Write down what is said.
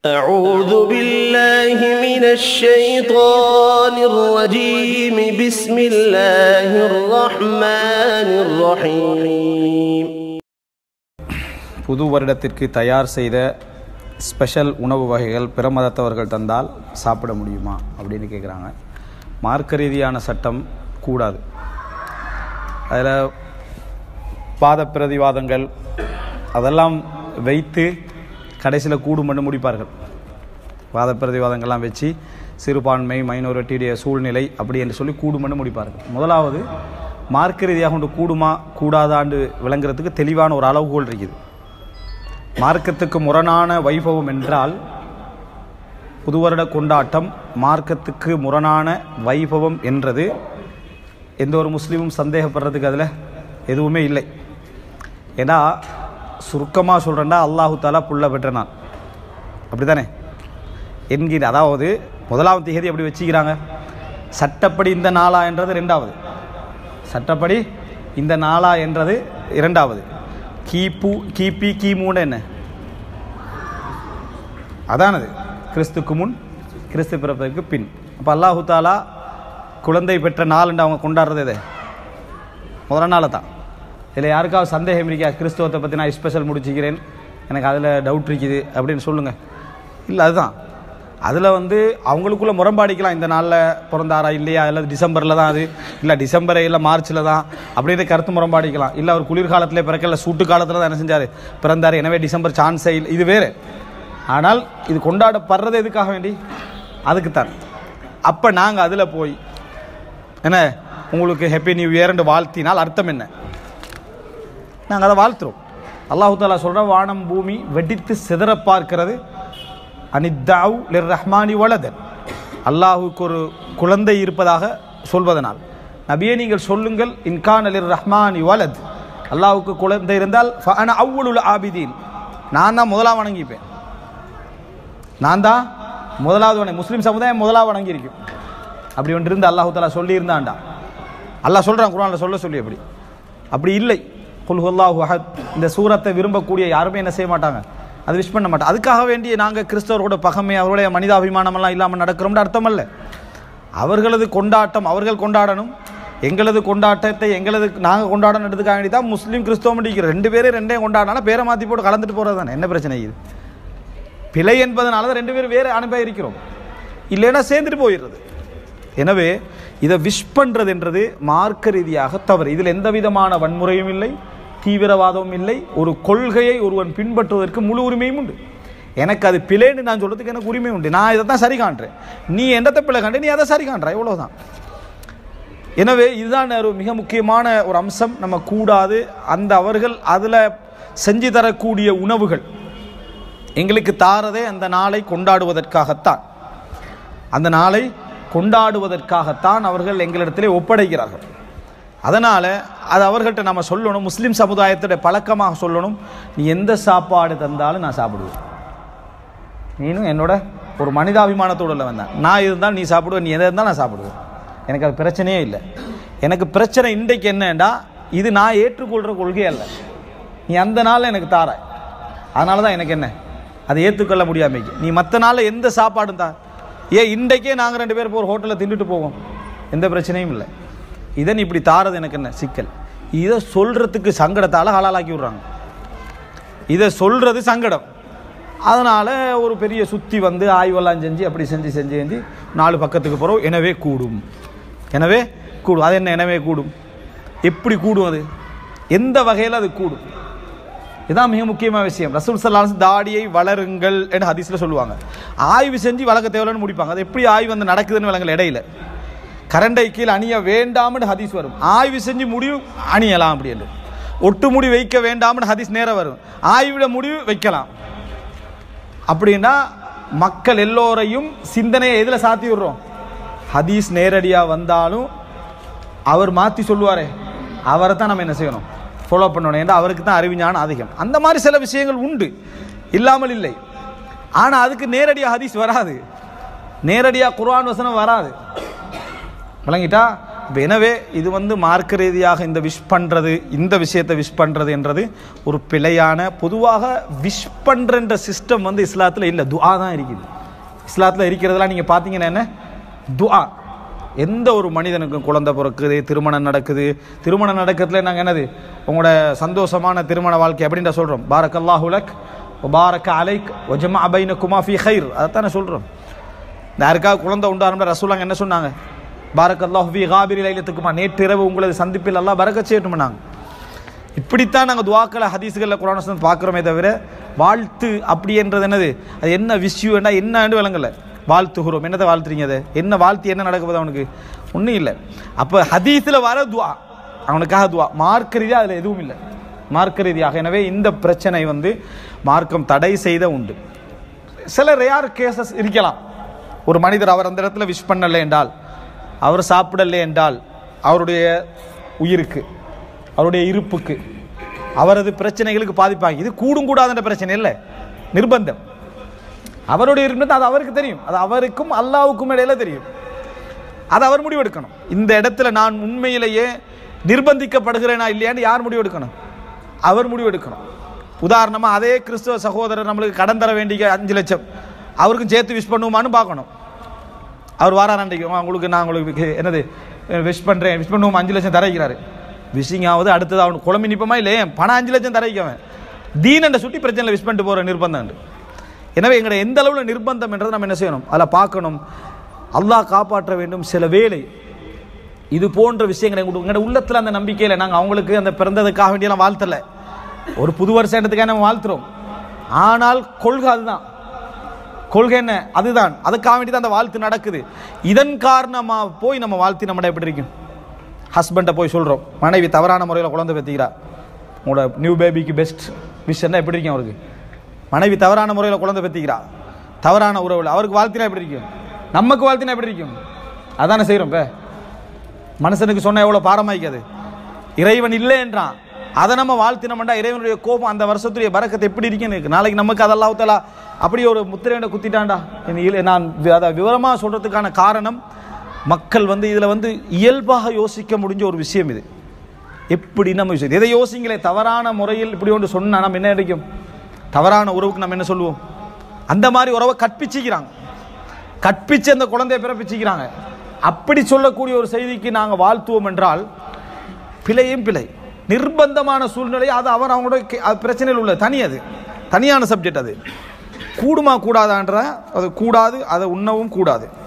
أعوذ بالله من الشيطان الرجيم بسم الله الرحمن الرحيم புது வருடத்திற்கு தயார் செய்த ஸ்பெஷல் உணவு வகைகள் பிற மதத்தவர்கள் தந்தால் சாப்பிட முடியுமா அப்படின்னு கேட்குறாங்க மார்க்க ரீதியான சட்டம் கூடாது அதில் வாத பிரதிவாதங்கள் அதெல்லாம் வைத்து கடைசியில் கூடுமென்று முடிப்பார்கள் வாத பிரதிவாதங்கள்லாம் வச்சு சிறுபான்மை மைனாரிட்டியுடைய சூழ்நிலை அப்படி என்று சொல்லி கூடுமென்று முடிப்பார்கள் முதலாவது மார்க்க ரீதியாக கொண்டு கூடுமா கூடாதாண்டு விளங்குறதுக்கு தெளிவான ஒரு அளவுகோல் இருக்குது மார்க்கத்துக்கு முரணான வைபவம் என்றால் புது வருட கொண்டாட்டம் மார்க்கத்துக்கு முரணான வைபவம் என்றது எந்த ஒரு முஸ்லீமும் சந்தேகப்படுறதுக்கு அதில் எதுவுமே இல்லை ஏன்னா சுருக்கமாக சொல்கிறேன்னா அல்லாஹு தாலா புள்ள பெற்ற நான் அப்படி தானே என்கிற அதாவது முதலாவது தேதி எப்படி வச்சுக்கிறாங்க சட்டப்படி இந்த நாளா என்றது ரெண்டாவது சட்டப்படி இந்த நாளா என்றது இரண்டாவது கிபு கிபி கிமுன்னு என்ன அதானது கிறிஸ்துக்கு முன் கிறிஸ்து பிறப்பதற்கு பின் அப்போ அல்லாஹு தாலா குழந்தை பெற்ற நாள்ண்டு அவங்க கொண்டாடுறது எது முதல் நாளை தான் இதில் யாருக்காவது சந்தேகம் இருக்கா கிறிஸ்துவத்தை பற்றி நான் ஸ்பெஷல் முடிச்சுக்கிறேன் எனக்கு அதில் டவுட் இருக்குது அப்படின்னு சொல்லுங்கள் இல்லை அதுதான் அதில் வந்து அவங்களுக்குள்ள முரம்பாடிக்கலாம் இந்த நாளில் பிறந்தாரா இல்லையா இல்லை டிசம்பரில் தான் அது இல்லை டிசம்பர் இல்லை மார்ச்சில் தான் அப்படின்னு கருத்து முரம்பாடிக்கலாம் இல்லை அவர் குளிர்காலத்தில் பிறக்கல சூட்டு காலத்தில் தான் என்ன செஞ்சார் பிறந்தார் எனவே டிசம்பர் சான்ஸே இல்லை இது வேறு ஆனால் இது கொண்டாடப்படுறது எதுக்காக வேண்டி அதுக்குத்தான் அப்போ நாங்கள் அதில் போய் என்ன உங்களுக்கு ஹெப்பி நியூ இயர்னு வாழ்த்தினால் அர்த்தம் என்ன நாங்கள் அதை வாழ்த்துறோம் அல்லாஹு தாலா சொல்கிற வானம் பூமி வெடித்து சிதற பார்க்கிறது அனித்தாவு லிர் ரஹ்மானி வலதன் அல்லாஹுக்கு ஒரு குழந்தை இருப்பதாக சொல்வதனால் நபியே நீங்கள் சொல்லுங்கள் இன்கான் அலிர் ரஹ்மானி வலத் அல்லாஹுக்கு குழந்தை இருந்தால் ஃபஅன அவ்வளுல் ஆபிதீன் நான் தான் முதலாக வணங்கிப்பேன் நான் தான் முதலாவது வணங்கி முஸ்லீம் சமுதாயம் முதலாக வணங்கியிருக்கும் அப்படி ஒன்று இருந்து அல்லாஹு தாலா சொல்லியிருந்தாண்டா அல்லாஹ் சொல்கிறான் குரானில் சொல்ல சொல்லி அப்படி அப்படி இல்லை குல் ஹுல்லாஹு அஹத் இந்த சூரத்தை விரும்பக்கூடிய யாருமே என்ன செய்ய மாட்டாங்க அது விஷ் பண்ண மாட்டோம் அதுக்காக வேண்டி நாங்கள் கிறிஸ்தவரோட பகமை அவருடைய மனிதாபிமானமெல்லாம் இல்லாமல் நடக்கிறோம்னு அர்த்தம் அல்ல அவர்களது கொண்டாட்டம் அவர்கள் கொண்டாடணும் எங்களது கொண்டாட்டத்தை எங்களது நாங்கள் கொண்டாடணுன்றதுக்காக வேண்டி தான் முஸ்லீம் கிறிஸ்தவம் இருக்கிற ரெண்டு பேரும் ரெண்டையும் கொண்டாடினாலும் பேரை மாற்றி போட்டு கலந்துட்டு போகிறது தானே என்ன பிரச்சனை இது பிழை என்பதனால தான் ரெண்டு பேரும் வேறு அனுப்ப இருக்கிறோம் இல்லைன்னா சேர்ந்துட்டு போயிடுறது எனவே இதை விஷ் பண்ணுறது என்றது மார்க்க ரீதியாக தவறு இதில் எந்த விதமான வன்முறையும் இல்லை தீவிரவாதமும் இல்லை ஒரு கொள்கையை ஒருவன் பின்பற்றுவதற்கு முழு உரிமையும் உண்டு எனக்கு அது பிழைன்னு நான் சொல்கிறதுக்கு எனக்கு உரிமை உண்டு நான் இதை தான் சரி காண்றேன் நீ என்னத்தை பிழை காண்ற நீ அதை சரி காண்ற இவ்வளோதான் எனவே இதுதான் ஒரு மிக முக்கியமான ஒரு அம்சம் நம்ம கூடாது அந்த அவர்கள் அதில் செஞ்சு தரக்கூடிய உணவுகள் எங்களுக்கு தாரதே அந்த நாளை கொண்டாடுவதற்காகத்தான் அந்த நாளை கொண்டாடுவதற்காகத்தான் அவர்கள் எங்களிடத்திலே ஒப்படைக்கிறார்கள் அதனால் அது அவர்கள்ட்ட நம்ம சொல்லணும் முஸ்லீம் சமுதாயத்துடைய பழக்கமாக சொல்லணும் நீ எந்த சாப்பாடு தந்தாலும் நான் சாப்பிடுவேன் நீனும் என்னோட ஒரு மனிதாபிமானத்தோடு இல்லை வந்தேன் நான் இருந்தால் நீ சாப்பிடுவேன் நீ எதை இருந்தாலும் நான் சாப்பிடுவேன் எனக்கு அது பிரச்சனையே இல்லை எனக்கு பிரச்சனை இன்றைக்கு என்னண்டா இது நான் ஏற்றுக்கொள்கிற கொள்கை அல்ல நீ அந்த நாளில் எனக்கு தாராய் அதனால தான் எனக்கு என்ன அதை ஏற்றுக்கொள்ள முடியாமைக்கு நீ மற்ற நாளில் எந்த சாப்பாடும் தான் ஏன் இன்றைக்கே நாங்கள் ரெண்டு பேரும் ஒரு ஹோட்டலில் தின்னுட்டு போவோம் எந்த பிரச்சனையும் இல்லை இதை நீ இப்படி தாரது எனக்கு என்ன சிக்கல் இதை சொல்கிறதுக்கு சங்கடத்தால் ஹலாலாக்கி விட்றாங்க இதை சொல்கிறது சங்கடம் அதனால் ஒரு பெரிய சுற்றி வந்து ஆய்வெல்லாம் செஞ்சு அப்படி செஞ்சு செஞ்சு செஞ்சு நாலு பக்கத்துக்கு போகிறோம் எனவே கூடும் எனவே கூடும் அது என்ன எனவே கூடும் எப்படி கூடும் அது எந்த வகையில் அது கூடும் இதான் மிக முக்கியமான விஷயம் ரசூல் சல்லாஸ் தாடியை வளருங்கள் என்று ஹதீஸில் சொல்லுவாங்க ஆய்வு செஞ்சு வளர்க்க தேவையில்லைன்னு முடிப்பாங்க அது எப்படி ஆய்வு வந்து நடக்குதுன்னு விளங்கல இடையில கரண்டை கீழே அணிய வேண்டாம்னு ஹதீஸ் வரும் ஆய்வு செஞ்சு முடிவு அணியலாம் அப்படின்னு ஒட்டு முடி வைக்க வேண்டாம்னு ஹதீஸ் நேரம் வரும் ஆய்விட முடிவு வைக்கலாம் அப்படின்னா மக்கள் எல்லோரையும் சிந்தனையை எதில் சாத்தி விடுறோம் ஹதீஸ் நேரடியாக வந்தாலும் அவர் மாற்றி சொல்லுவாரே அவரை தான் நம்ம என்ன செய்யணும் ஃபாலோ பண்ணணும் ஏன்னா அவருக்கு தான் அறிவிஞானம் அதிகம் அந்த மாதிரி சில விஷயங்கள் உண்டு இல்லாமல் இல்லை ஆனால் அதுக்கு நேரடியாக ஹதீஸ் வராது நேரடியாக குர்ஆன் வசனம் வராது விளங்கிட்டா இப்ப எனவே இது வந்து மார்க்க ரீதியாக இந்த விஷ் பண்ணுறது இந்த விஷயத்தை விஷ் பண்ணுறது என்றது ஒரு பிழையான பொதுவாக விஷ் பண்ணுறன்ற சிஸ்டம் வந்து இஸ்லாத்தில் இல்லை துஆ தான் இருக்குது இஸ்லாத்தில் இருக்கிறதெல்லாம் நீங்கள் பார்த்தீங்கன்னா என்ன துஆ எந்த ஒரு மனிதனுக்கும் குழந்தை பிறக்குது திருமணம் நடக்குது திருமணம் நடக்கிறதுல நாங்கள் என்னது உங்களோட சந்தோஷமான திருமண வாழ்க்கை அப்படின்ற சொல்கிறோம் பாரக் அல்லாஹுலக் பாரக் அலைக் ஒஜமா அபைன குமா ஃபி ஹைர் அதைத்தானே சொல்கிறோம் யாருக்காவது குழந்தை உண்டாருன்ற ரசூலாங்க என்ன சொன்னாங்க பாரக் அல்லாஹ் ஃபி காபிரி லைலத்துக்குமா நேற்று இரவு உங்களது சந்திப்பில் எல்லாம் பறக்க செய்யட்டும்னாங்க இப்படித்தான் நாங்கள் துவாக்களை ஹதீஸுகளில் குரான் வசனம் பார்க்குறோமே தவிர வாழ்த்து அப்படின்றது என்னது அது என்ன விஷயம்னா என்னன்னு விளங்கல வாழ்த்துகிறோம் என்னத்தை வாழ்த்துறீங்க அதை என்ன வாழ்த்து என்ன நடக்குது அவனுக்கு ஒன்றும் இல்லை அப்போ ஹதீஸில் வர துவா அவனுக்காக துவா மார்க்க ரீதியாக அதில் எதுவும் இல்லை மார்க்க ரீதியாக எனவே இந்த பிரச்சனை வந்து மார்க்கம் தடை செய்த உண்டு சில ரேர் கேசஸ் இருக்கலாம் ஒரு மனிதர் அவர் அந்த இடத்துல விஷ் பண்ணலை என்றால் அவர் சாப்பிடலை என்றால் அவருடைய உயிருக்கு அவருடைய இருப்புக்கு அவரது பிரச்சனைகளுக்கு பாதிப்பாங்க இது கூடும் கூடாதுன்ற பிரச்சனை இல்லை நிர்பந்தம் அவருடைய இருப்பு அது அவருக்கு தெரியும் அது அவருக்கும் அல்லாவுக்கும் இடையில தெரியும் அது அவர் முடிவெடுக்கணும் இந்த இடத்துல நான் உண்மையிலேயே நிர்பந்திக்கப்படுகிறேனா இல்லையான்னு யார் முடிவெடுக்கணும் அவர் முடிவெடுக்கணும் உதாரணமா அதே கிறிஸ்துவ சகோதரர் நம்மளுக்கு கடன் தர வேண்டிய அஞ்சு லட்சம் அவருக்கும் சேர்த்து விஷ் பண்ணுவோமான்னு பார்க்கணும் அவர் வாரார் அன்றைக்கு "அம்மா, உங்களுக்கு நான் உங்களுக்கு என்னது விஷ் பண்ணுறேன் விஷ் பண்ணுவோம் அஞ்சு லட்சம் தரைக்கிறாரு விஷிங் ஆகுது அடுத்தது அவனுக்கு குழம்பி நிற்பமா இல்லை ஏன் பணம் அஞ்சு லட்சம் தரைக்கவன் தீனண்ட சுட்டி பிரச்சனை விஷ் பண்ணிட்டு போகிற நிர்பந்தம் உண்டு. எனவே எங்களை எந்த அளவில் நிர்பந்தம் என்றதை நம்ம என்ன செய்யணும் அதில் பார்க்கணும் அல்லாஹ் காப்பாற்ற வேண்டும் சில வேலை இது போன்ற விஷயங்களை எங்களோட உள்ளத்தில் அந்த நம்பிக்கையில் நாங்கள் அவங்களுக்கு அந்த பிறந்ததுக்காக வேண்டியெல்லாம் வாழ்த்தலை ஒரு புது வருஷத்துக்காக நம்ம வாழ்த்துறோம் ஆனால் கொள்கை அதுதான் கொள்கை என்ன அதுதான் அதுக்காக வேண்டி தான் அந்த வாழ்த்து நடக்குது இதன் காரணமா போய் நம்ம வாழ்த்தி நம்மட எப்படி இருக்கும் ஹஸ்பண்டை போய் சொல்கிறோம் மனைவி தவறான முறையில் குழந்தை பெற்றிக்கிறா உங்களோட நியூ பேபிக்கு பெஸ்ட் விஷயம்னா எப்படி இருக்கும் அவருக்கு மனைவி தவறான முறையில் குழந்தை பெற்றிக்கிறா தவறான உறவில் அவருக்கு வாழ்த்தினா எப்படி இருக்கும் நமக்கு வாழ்த்தினா எப்படி இருக்கும் அதானே செய்கிறோம் இப்போ மனுஷனுக்கு சொன்னால் எவ்வளோ பாரமாய்க்காது இறைவன் இல்லை என்றான் அதை நம்ம வாழ்த்தினோம்டா இறைவனுடைய கோபம் அந்த வருஷத்துடைய பறக்கத்தை எப்படி இருக்குன்னு இருக்கு நாளைக்கு நமக்கு அதெல்லாம் ஊத்தலா அப்படி ஒரு முத்திரையிட குத்திட்டான்டா இந்த இல- நான் வி- அதை விவரமாக சொல்கிறதுக்கான காரணம் மக்கள் வந்து இதில் வந்து இயல்பாக யோசிக்க முடிஞ்ச ஒரு விஷயம் இது எப்படி நம்ம விஷயம் எதை யோசிங்களே தவறான முறையில் இப்படி ஒன்று சொன்னா நம்ம என்ன கிடைக்கும் தவறான உறவுக்கு நம்ம என்ன சொல்லுவோம் அந்த மாதிரி உறவை கற்பிச்சிக்கிறாங்க கற்பிச்சு அந்த குழந்தையை பிறப்பிச்சிக்கிறாங்க அப்படி சொல்லக்கூடிய ஒரு செய்திக்கு நாங்கள் வாழ்த்துவோம் என்றால் பிழையும் பிழை நிர்பந்தமான சூழ்நிலை அது அவர் அவங்களோட கே- அது பிரச்சனையில் உள்ள தனி அது தனியான சப்ஜெக்ட் அது கூடுமா கூடாதான்ற அது கூடாது அதை உண்ணவும் கூடாது